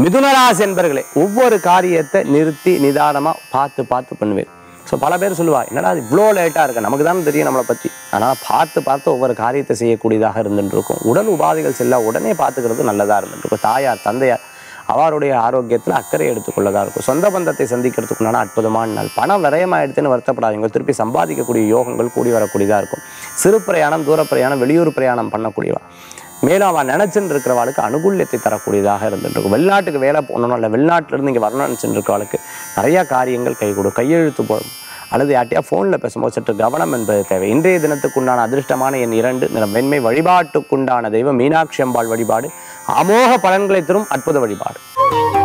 மிதுனராசி என்பர்களே ஒவ்வொரு காரியத்தை நிறுத்தி நிதானமாக பார்த்து பார்த்து பண்ணுவேன் ஸோ பல பேர் சொல்லுவா என்னடா அது இவ்வளோ லேட்டாக இருக்கு நமக்கு தான் தெரியும் நம்மளை பற்றி ஆனால் பார்த்து பார்த்து ஒவ்வொரு காரியத்தை செய்யக்கூடியதாக இருந்துட்டு இருக்கும் உடல் உபாதைகள் செல்ல உடனே பார்த்துக்கிறது நல்லதாக இருந்துட்டு இருக்கும் தாயார் தந்தையார் அவருடைய ஆரோக்கியத்தில் அக்கறை எடுத்துக்கொள்ளதாக இருக்கும் சொந்த பந்தத்தை சந்திக்கிறதுக்குண்டான அற்புதமான நாள் பணம் விரயமாயிடுதுன்னு வருத்தப்படாதீங்க திருப்பி சம்பாதிக்கக்கூடிய யோகங்கள் கூடி வரக்கூடியதாக இருக்கும் சிறு பிரயாணம் தூர பிரயாணம் வெளியூர் பிரயாணம் பண்ணக்கூடியவா மேலும் அவன் நினைச்சுட்டு இருக்கிறவாளுக்கு அனுகூல்யத்தை தரக்கூடியதாக இருந்துட்டு இருக்கும் வெளிநாட்டுக்கு வேலை போகணும் இல்லை வெளிநாட்டிலிருந்து இங்கே வரணும்னு நினச்சிட்டு இருக்கிறவாளுக்கு நிறையா காரியங்கள் கை கொடு கையெழுத்து போடும் அல்லது யார்ட்டையா ஃபோனில் பேசும்போது சற்று கவனம் என்பது தேவை இன்றைய தினத்துக்குண்டான அதிர்ஷ்டமான எண் இரண்டு நிறம் வெண்மை வழிபாட்டுக்குண்டான தெய்வம் மீனாட்சி அம்பாள் வழிபாடு அமோக பலன்களை தரும் அற்புத வழிபாடு